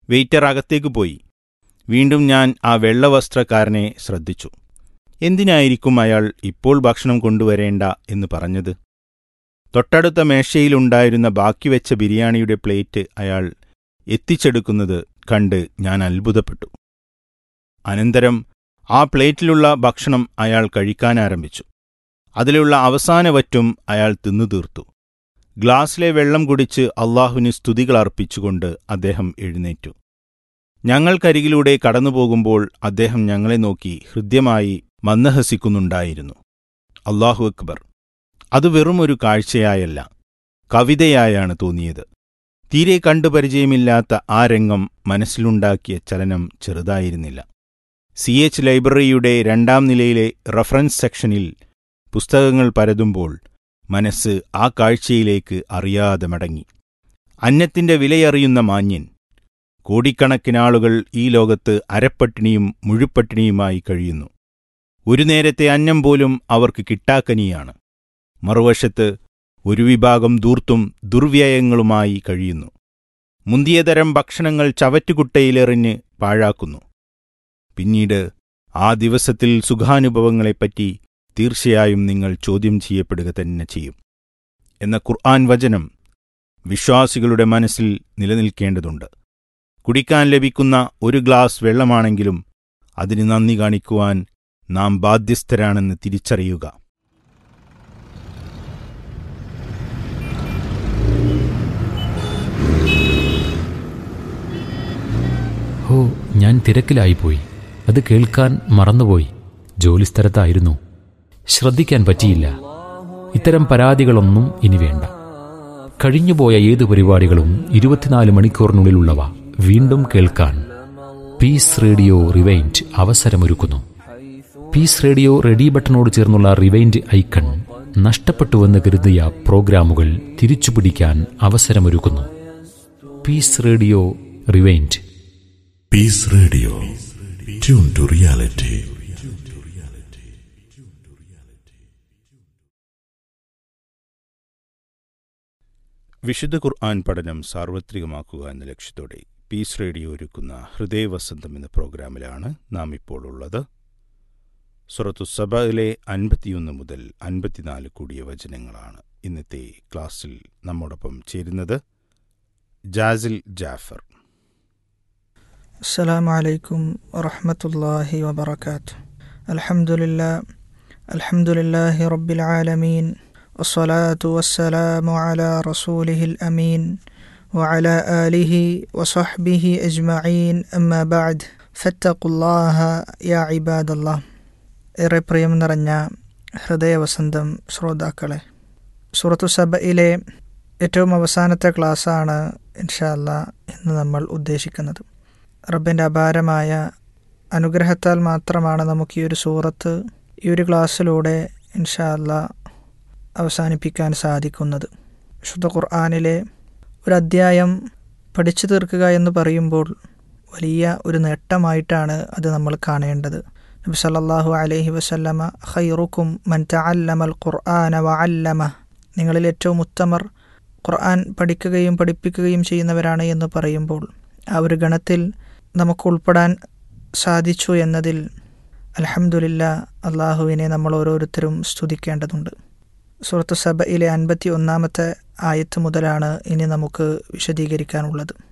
Waiter അകത്തേക്ക് പോയി വീണ്ടും ഞാൻ ആ വെള്ളവസ്ത്രക്കാരനെ ശ്രദ്ധിച്ചു എന്തിനായിരിക്കും അയാൾ ഇപ്പോൾ ഭക്ഷണം കൊണ്ടുവരേണ്ട എന്ന് പറഞ്ഞത് തൊട്ടടുത്ത മേശയിലുണ്ടായിരുന്ന ബാക്കി വെച്ച ബിരിയാണിയുടെ പ്ലേറ്റ് അയാൾ എത്തിച്ചെടുക്കുന്നത് കണ്ട് ഞാൻ അത്ഭുതപ്പെട്ടു അനന്തരം ആ പ്ലേറ്റിലുള്ള ഭക്ഷണം അയാൾ കഴിക്കാൻ ആരംഭിച്ചു അതിലുള്ള അവസാന വറ്റും അയാൾ തിന്നു തീർത്തു ഗ്ലാസ്സിലെ വെള്ളം കുടിച്ച് അള്ളാഹുവിന് സ്തുതികൾ അർപ്പിച്ചുകൊണ്ട് അദ്ദേഹം എഴുന്നേറ്റു ഞങ്ങൾക്കരികിലൂടെ കടന്നുപോകുമ്പോൾ അദ്ദേഹം ഞങ്ങളെ നോക്കി ഹൃദ്യമായി മന്ദഹസിക്കുന്നുണ്ടായിരുന്നു അള്ളാഹു അക്ബർ അത് വെറുമൊരു കാഴ്ചയായല്ല കവിതയായാണ് തോന്നിയത് തീരെ കണ്ടു പരിചയമില്ലാത്ത ആ രംഗം മനസ്സിലുണ്ടാക്കിയ ചലനം ചെറുതായിരുന്നില്ല സി എച്ച് ലൈബ്രറിയുടെ രണ്ടാം നിലയിലെ റഫറൻസ് സെക്ഷനിൽ പുസ്തകങ്ങൾ പരതുമ്പോൾ മനസ്സ് ആ കാഴ്ചയിലേക്ക് അറിയാതെ മടങ്ങി അന്നത്തിന്റെ വിലയറിയുന്ന മാന്യൻ കോടിക്കണക്കിനാളുകൾ ഈ ലോകത്ത് അരപ്പട്ടിണിയും മുഴുപ്പട്ടിണിയുമായി കഴിയുന്നു ഒരു നേരത്തെ അന്നം പോലും അവർക്ക് കിട്ടാക്കനിയാണ് മറുവശത്ത് ഒരു വിഭാഗം ദൂർത്തും ദുർവ്യയങ്ങളുമായി കഴിയുന്നു മുന്തിയതരം ഭക്ഷണങ്ങൾ ചവറ്റുകുട്ടയിലെറിഞ്ഞ് പാഴാക്കുന്നു പിന്നീട് ആ ദിവസത്തിൽ സുഖാനുഭവങ്ങളെപ്പറ്റി തീർച്ചയായും നിങ്ങൾ ചോദ്യം ചെയ്യപ്പെടുക തന്നെ ചെയ്യും എന്ന ഖുർആൻ വചനം വിശ്വാസികളുടെ മനസ്സിൽ നിലനിൽക്കേണ്ടതുണ്ട് കുടിക്കാൻ ലഭിക്കുന്ന ഒരു ഗ്ലാസ് വെള്ളമാണെങ്കിലും അതിന് നന്ദി കാണിക്കുവാൻ നാം ബാധ്യസ്ഥരാണെന്ന് തിരിച്ചറിയുക ഹോ ഞാൻ തിരക്കിലായിപ്പോയി അത് കേൾക്കാൻ മറന്നുപോയി ജോലിസ്ഥലത്തായിരുന്നു ശ്രദ്ധിക്കാൻ പറ്റിയില്ല ഇത്തരം പരാതികളൊന്നും ഇനി വേണ്ട കഴിഞ്ഞുപോയ ഏത് പരിപാടികളും ഇരുപത്തിനാല് മണിക്കൂറിനുള്ളിലുള്ളവ വീണ്ടും കേൾക്കാൻ പീസ് റേഡിയോ റിവൈൻഡ് അവസരമൊരുക്കുന്നു പീസ് റേഡിയോ റെഡി ബട്ടണോട് ചേർന്നുള്ള റിവൈൻഡ് ഐക്കൺ നഷ്ടപ്പെട്ടുവെന്ന് കരുതിയ പ്രോഗ്രാമുകൾ തിരിച്ചുപിടിക്കാൻ അവസരമൊരുക്കുന്നു Peace Radio rewind Peace Radio. Tune to reality. വിശുദ്ധ ഖുർആൻ പഠനം സാർവത്രികമാക്കുക എന്ന ലക്ഷ്യത്തോടെ പീസ് റേഡിയോ ഒരുക്കുന്ന ഹൃദയവസന്തം എന്ന പ്രോഗ്രാമിലാണ് നാം ഇപ്പോൾ ഉള്ളത് സുറത്തു സബയിലെ അൻപത്തിയൊന്ന് മുതൽ അൻപത്തിനാല് കൂടിയ വചനങ്ങളാണ് ഇന്നത്തെ ക്ലാസ്സിൽ നമ്മോടൊപ്പം ചേരുന്നത് ജാസിൽ ജാഫർ السلام عليكم ورحمة الله وبركاته الحمد لله الحمد لله رب العالمين والصلاة والسلام على رسوله الأمين وعلى آله وصحبه أجمعين أما بعد فاتقوا الله يا عباد الله ഏറെ പ്രിയം നിറഞ്ഞ ഹൃദയവസന്തം ശ്രോതാക്കളെ സുറത്തു സബയിലെ ഏറ്റവും അവസാനത്തെ ക്ലാസ്സാണ് ഇൻഷാല്ല ഇന്ന് നമ്മൾ ഉദ്ദേശിക്കുന്നത് റബ്ബിൻ്റെ അപാരമായ അനുഗ്രഹത്താൽ മാത്രമാണ് നമുക്ക് ഈ ഒരു സൂറത്ത് ഈ ഒരു ക്ലാസ്സിലൂടെ ഇൻഷാല്ല അവസാനിപ്പിക്കാൻ സാധിക്കുന്നത് ശുദ്ധ ഖുർആാനിലെ ഒരു അധ്യായം പഠിച്ചു തീർക്കുക എന്ന് പറയുമ്പോൾ വലിയ ഒരു നേട്ടമായിട്ടാണ് അത് നമ്മൾ കാണേണ്ടത് നബി സല്ലല്ലാഹു അലൈഹി വസല്ലമ ഖൈറുക്കും മൻ തഅല്ലമൽ ഖുർആന വഅല്ലമ നിങ്ങളിൽ ഏറ്റവും ഉത്തമർ ഖുർആൻ പഠിക്കുകയും പഠിപ്പിക്കുകയും ചെയ്യുന്നവരാണ് എന്ന് പറയുമ്പോൾ ആ ഒരു ഗണത്തിൽ നമുക്ക് ഉൾപ്പെടാൻ സാധിച്ചു എന്നതിൽ അലഹമുല്ല അള്ളാഹുവിനെ നമ്മൾ ഓരോരുത്തരും സ്തുതിക്കേണ്ടതുണ്ട് സുഹൃത്ത് സഭയിലെ അൻപത്തി ഒന്നാമത്തെ ആയത്ത് മുതലാണ് ഇനി നമുക്ക് വിശദീകരിക്കാനുള്ളത്